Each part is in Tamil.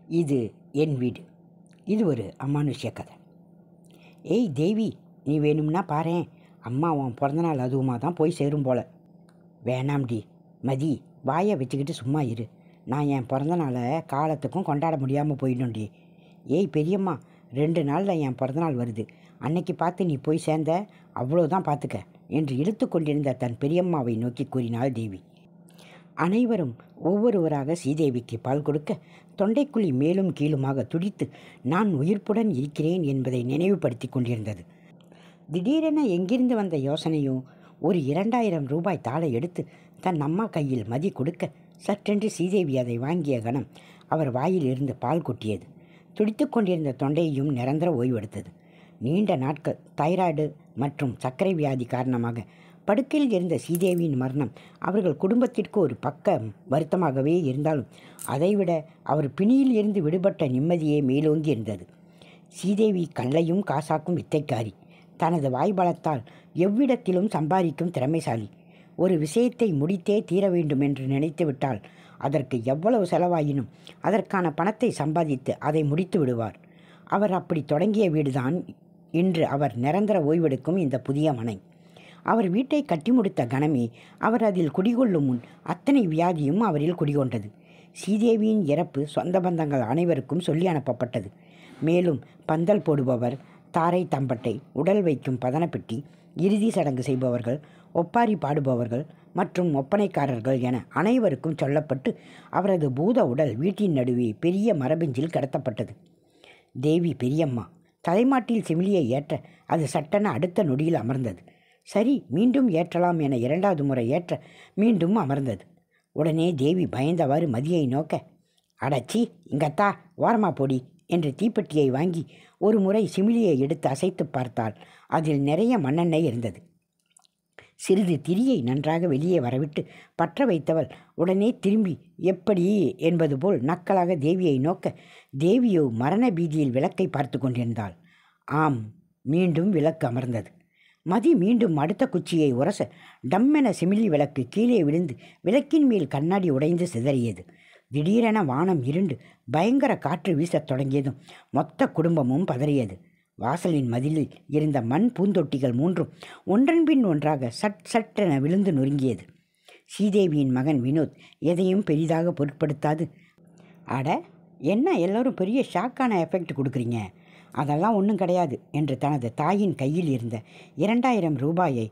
இது என் வீடு இது ஒரு அமானுஷ்ய கதை ஏய் தேவி நீ வேணும்னா பாரேன் அம்மா உன் பிறந்தநாள் அதுவுமா தான் போய் சேரும் போல வேணாம்டி மதி வாயை வச்சுக்கிட்டு சும்மா இரு நான் என் பிறந்தநாளை காலத்துக்கும் கொண்டாட முடியாமல் போயிடும்டி ஏய் பெரியம்மா ரெண்டு நாளில் என் பிறந்தநாள் வருது அன்னைக்கு பார்த்து நீ போய் சேர்ந்த அவ்வளோதான் பார்த்துக்க என்று இழுத்து கொண்டிருந்த தன் பெரியம்மாவை நோக்கி கூறினாள் தேவி அனைவரும் ஒவ்வொருவராக சீதேவிக்கு பால் கொடுக்க தொண்டைக்குழி மேலும் கீழுமாக துடித்து நான் உயிர்ப்புடன் இருக்கிறேன் என்பதை நினைவுபடுத்தி கொண்டிருந்தது திடீரென எங்கிருந்து வந்த யோசனையோ ஒரு இரண்டாயிரம் ரூபாய் தாளை எடுத்து தன் அம்மா கையில் மதி கொடுக்க சற்றென்று சீதேவி அதை வாங்கிய கணம் அவர் வாயில் இருந்து பால் கொட்டியது துடித்து கொண்டிருந்த தொண்டையையும் நிரந்தர ஓய்வெடுத்தது நீண்ட நாட்கள் தைராய்டு மற்றும் சர்க்கரை வியாதி காரணமாக படுக்கையில் இருந்த சீதேவியின் மரணம் அவர்கள் குடும்பத்திற்கு ஒரு பக்க வருத்தமாகவே இருந்தாலும் அதைவிட அவர் பிணியில் இருந்து விடுபட்ட நிம்மதியே மேலோங்கி இருந்தது சீதேவி கல்லையும் காசாக்கும் வித்தைக்காரி தனது வாய்பலத்தால் எவ்விடத்திலும் சம்பாதிக்கும் திறமைசாலி ஒரு விஷயத்தை முடித்தே தீர வேண்டும் என்று நினைத்துவிட்டால் அதற்கு எவ்வளவு செலவாயினும் அதற்கான பணத்தை சம்பாதித்து அதை முடித்து விடுவார் அவர் அப்படி தொடங்கிய வீடுதான் இன்று அவர் நிரந்தர ஓய்வெடுக்கும் இந்த புதிய மனை அவர் வீட்டை கட்டி முடித்த கணமே அவர் அதில் குடிகொள்ளும் முன் அத்தனை வியாதியும் அவரில் குடிகொண்டது ஸ்ரீதேவியின் இறப்பு சொந்த பந்தங்கள் அனைவருக்கும் சொல்லி அனுப்பப்பட்டது மேலும் பந்தல் போடுபவர் தாரை தம்பட்டை உடல் வைக்கும் பதனப்பெட்டி இறுதி சடங்கு செய்பவர்கள் ஒப்பாரி பாடுபவர்கள் மற்றும் ஒப்பனைக்காரர்கள் என அனைவருக்கும் சொல்லப்பட்டு அவரது பூத உடல் வீட்டின் நடுவே பெரிய மரபெஞ்சில் கடத்தப்பட்டது தேவி பெரியம்மா தலைமாட்டில் சிமிலியை ஏற்ற அது சட்டென அடுத்த நொடியில் அமர்ந்தது சரி மீண்டும் ஏற்றலாம் என இரண்டாவது முறை ஏற்ற மீண்டும் அமர்ந்தது உடனே தேவி பயந்தவாறு மதியை நோக்க அடச்சி இங்கத்தா ஓரமா போடி என்று தீப்பெட்டியை வாங்கி ஒரு முறை சிமிலியை எடுத்து அசைத்து பார்த்தால் அதில் நிறைய மண்ணெண்ணெய் இருந்தது சிறிது திரியை நன்றாக வெளியே வரவிட்டு பற்ற வைத்தவள் உடனே திரும்பி எப்படி என்பது போல் நக்கலாக தேவியை நோக்க தேவியோ மரண பீதியில் விளக்கை பார்த்து கொண்டிருந்தாள் ஆம் மீண்டும் விளக்கு அமர்ந்தது மதி மீண்டும் அடுத்த குச்சியை உரச டம்மென சிமிலி விளக்கு கீழே விழுந்து விளக்கின் மேல் கண்ணாடி உடைந்து சிதறியது திடீரென வானம் இருண்டு பயங்கர காற்று வீசத் தொடங்கியதும் மொத்த குடும்பமும் பதறியது வாசலின் மதிலில் இருந்த மண் பூந்தொட்டிகள் மூன்றும் ஒன்றன் பின் ஒன்றாக சட் சட்டென விழுந்து நொறுங்கியது ஸ்ரீதேவியின் மகன் வினோத் எதையும் பெரிதாக பொருட்படுத்தாது அட என்ன எல்லோரும் பெரிய ஷாக்கான எஃபெக்ட் கொடுக்குறீங்க அதெல்லாம் ஒன்றும் கிடையாது என்று தனது தாயின் கையில் இருந்த இரண்டாயிரம் ரூபாயை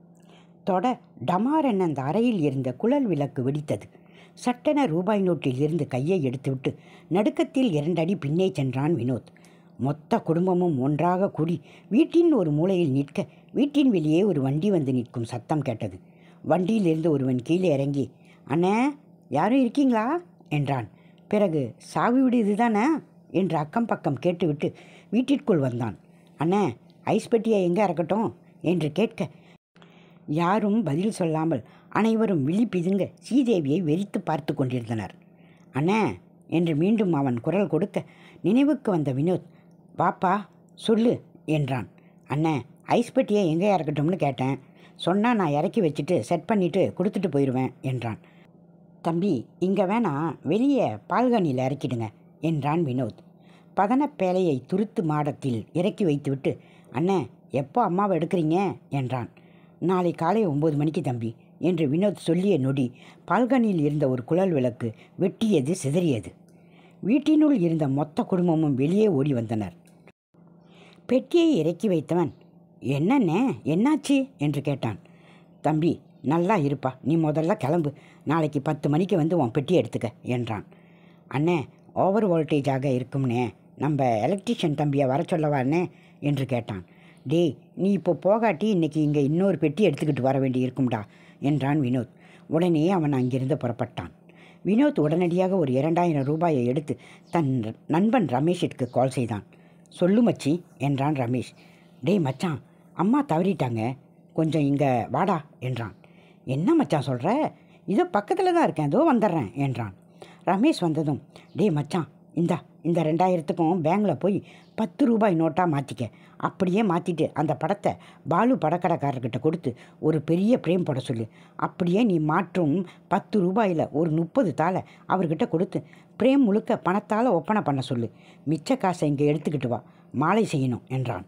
தொட டமார் என அந்த அறையில் இருந்த குழல் விளக்கு வெடித்தது சட்டென ரூபாய் நோட்டில் இருந்து கையை எடுத்துவிட்டு நடுக்கத்தில் இரண்டடி பின்னே சென்றான் வினோத் மொத்த குடும்பமும் ஒன்றாக கூடி வீட்டின் ஒரு மூலையில் நிற்க வீட்டின் வெளியே ஒரு வண்டி வந்து நிற்கும் சத்தம் கேட்டது வண்டியிலிருந்து ஒருவன் கீழே இறங்கி அண்ணே யாரும் இருக்கீங்களா என்றான் பிறகு சாவி வீடு இதுதானே என்று அக்கம் பக்கம் கேட்டுவிட்டு வீட்டிற்குள் வந்தான் அண்ணே ஐஸ் பெட்டியை எங்கே இறக்கட்டும் என்று கேட்க யாரும் பதில் சொல்லாமல் அனைவரும் விழி பிதுங்க ஸ்ரீதேவியை வெறித்து பார்த்து கொண்டிருந்தனர் அண்ணே என்று மீண்டும் அவன் குரல் கொடுக்க நினைவுக்கு வந்த வினோத் பாப்பா சொல்லு என்றான் அண்ணே ஐஸ் பெட்டியை எங்கே இறக்கட்டும்னு கேட்டேன் சொன்னால் நான் இறக்கி வச்சுட்டு செட் பண்ணிவிட்டு கொடுத்துட்டு போயிடுவேன் என்றான் தம்பி இங்கே வேணா வெளியே பால்கனியில் இறக்கிடுங்க என்றான் வினோத் பதனப்பேலையை துருத்து மாடத்தில் இறக்கி வைத்துவிட்டு அண்ணே எப்போ அம்மாவை எடுக்கிறீங்க என்றான் நாளை காலை ஒம்பது மணிக்கு தம்பி என்று வினோத் சொல்லிய நொடி பால்கனியில் இருந்த ஒரு குழல் விளக்கு வெட்டியது சிதறியது வீட்டினுள் இருந்த மொத்த குடும்பமும் வெளியே ஓடி வந்தனர் பெட்டியை இறக்கி வைத்தவன் என்னண்ணே என்னாச்சு என்று கேட்டான் தம்பி நல்லா இருப்பா நீ முதல்ல கிளம்பு நாளைக்கு பத்து மணிக்கு வந்து உன் பெட்டி எடுத்துக்க என்றான் அண்ணே ஓவர் வோல்டேஜாக இருக்கும்னே நம்ம எலக்ட்ரிஷியன் தம்பியை வர சொல்லவா அண்ணே என்று கேட்டான் டேய் நீ இப்போ போகாட்டி இன்னைக்கு இங்கே இன்னொரு பெட்டி எடுத்துக்கிட்டு வர வேண்டி இருக்கும்டா என்றான் வினோத் உடனே அவன் அங்கிருந்து புறப்பட்டான் வினோத் உடனடியாக ஒரு இரண்டாயிரம் ரூபாயை எடுத்து தன் நண்பன் ரமேஷிற்கு கால் செய்தான் சொல்லு மச்சி என்றான் ரமேஷ் டேய் மச்சான் அம்மா தவறிட்டாங்க கொஞ்சம் இங்கே வாடா என்றான் என்ன மச்சான் சொல்கிற இதோ பக்கத்தில் தான் இருக்கேன் இதோ வந்துடுறேன் என்றான் ரமேஷ் வந்ததும் டேய் மச்சான் இந்தா இந்த ரெண்டாயிரத்துக்கும் பேங்கில் போய் பத்து ரூபாய் நோட்டாக மாற்றிக்க அப்படியே மாற்றிட்டு அந்த படத்தை பாலு படக்கடைக்காரர்கிட்ட கொடுத்து ஒரு பெரிய பிரேம் போட சொல்லு அப்படியே நீ மாற்றும் பத்து ரூபாயில் ஒரு முப்பது தாளை அவர்கிட்ட கொடுத்து பிரேம் முழுக்க பணத்தால் ஒப்பனை பண்ண சொல்லு மிச்ச காசை இங்கே எடுத்துக்கிட்டு வா மாலை செய்யணும் என்றான்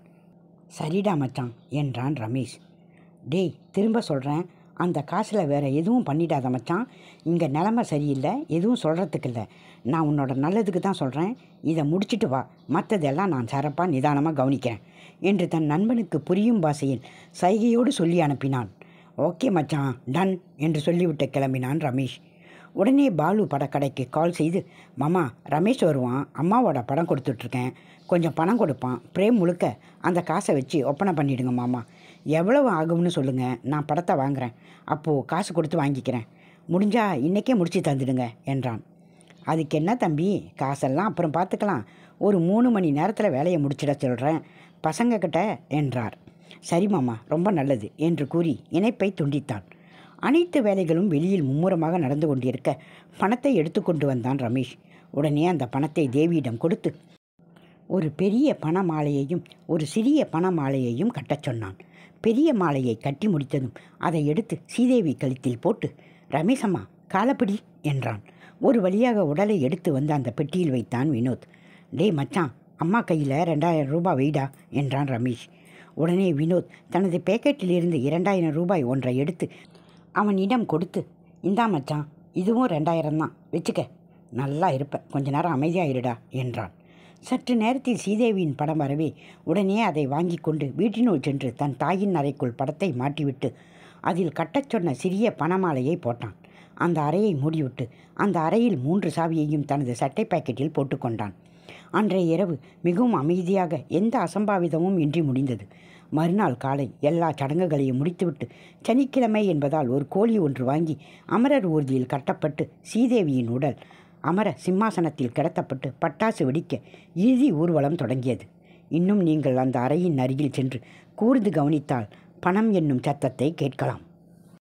சரிடா மச்சான் என்றான் ரமேஷ் டேய் திரும்ப சொல்கிறேன் அந்த காசில் வேறு எதுவும் பண்ணிடாத மச்சான் இங்கே நிலமை சரியில்லை எதுவும் சொல்கிறதுக்கு இல்லை நான் உன்னோட நல்லதுக்கு தான் சொல்கிறேன் இதை முடிச்சிட்டு வா மற்றதெல்லாம் நான் சிறப்பாக நிதானமாக கவனிக்கிறேன் என்று தன் நண்பனுக்கு புரியும் பாஷையில் சைகையோடு சொல்லி அனுப்பினான் ஓகே மச்சான் டன் என்று சொல்லிவிட்டு கிளம்பினான் ரமேஷ் உடனே பாலு படக்கடைக்கு கால் செய்து மாமா ரமேஷ் வருவான் அம்மாவோட படம் கொடுத்துட்ருக்கேன் கொஞ்சம் பணம் கொடுப்பான் பிரேம் முழுக்க அந்த காசை வச்சு ஒப்பனை பண்ணிவிடுங்க மாமா எவ்வளவு ஆகும்னு சொல்லுங்கள் நான் படத்தை வாங்குறேன் அப்போது காசு கொடுத்து வாங்கிக்கிறேன் முடிஞ்சா இன்றைக்கே முடிச்சு தந்துடுங்க என்றான் அதுக்கு என்ன தம்பி காசெல்லாம் அப்புறம் பார்த்துக்கலாம் ஒரு மூணு மணி நேரத்தில் வேலையை முடிச்சிட சொல்கிறேன் பசங்கக்கிட்ட என்றார் சரி மாமா ரொம்ப நல்லது என்று கூறி இணைப்பை துண்டித்தான் அனைத்து வேலைகளும் வெளியில் மும்முரமாக நடந்து கொண்டிருக்க பணத்தை எடுத்துக்கொண்டு வந்தான் ரமேஷ் உடனே அந்த பணத்தை தேவியிடம் கொடுத்து ஒரு பெரிய பண மாலையையும் ஒரு சிறிய பண மாலையையும் கட்டச் சொன்னான் பெரிய மாலையை கட்டி முடித்ததும் அதை எடுத்து சீதேவி கழுத்தில் போட்டு ரமேஷம்மா காலப்பிடி என்றான் ஒரு வழியாக உடலை எடுத்து வந்து அந்த பெட்டியில் வைத்தான் வினோத் டேய் மச்சான் அம்மா கையில் ரெண்டாயிரம் ரூபாய் வைடா என்றான் ரமேஷ் உடனே வினோத் தனது பேக்கெட்டிலிருந்து இரண்டாயிரம் ரூபாய் ஒன்றை எடுத்து அவனிடம் கொடுத்து இந்தா மச்சான் இதுவும் ரெண்டாயிரம் தான் வச்சுக்க நல்லா இருப்ப கொஞ்ச நேரம் அமைதியாக இருடா என்றான் சற்று நேரத்தில் சீதேவியின் படம் வரவே உடனே அதை வாங்கி கொண்டு வீட்டினுள் சென்று தன் தாயின் அறைக்குள் படத்தை மாட்டிவிட்டு அதில் கட்டச் சொன்ன சிறிய பணமாலையை போட்டான் அந்த அறையை மூடிவிட்டு அந்த அறையில் மூன்று சாவியையும் தனது சட்டை பாக்கெட்டில் போட்டுக்கொண்டான் அன்றைய இரவு மிகவும் அமைதியாக எந்த அசம்பாவிதமும் இன்றி முடிந்தது மறுநாள் காலை எல்லா சடங்குகளையும் முடித்துவிட்டு சனிக்கிழமை என்பதால் ஒரு கோழி ஒன்று வாங்கி அமரர் ஊர்தியில் கட்டப்பட்டு சீதேவியின் உடல் அமர சிம்மாசனத்தில் கிடத்தப்பட்டு பட்டாசு வெடிக்க இறுதி ஊர்வலம் தொடங்கியது இன்னும் நீங்கள் அந்த அறையின் அருகில் சென்று கூர்ந்து கவனித்தால் பணம் என்னும் சத்தத்தை கேட்கலாம்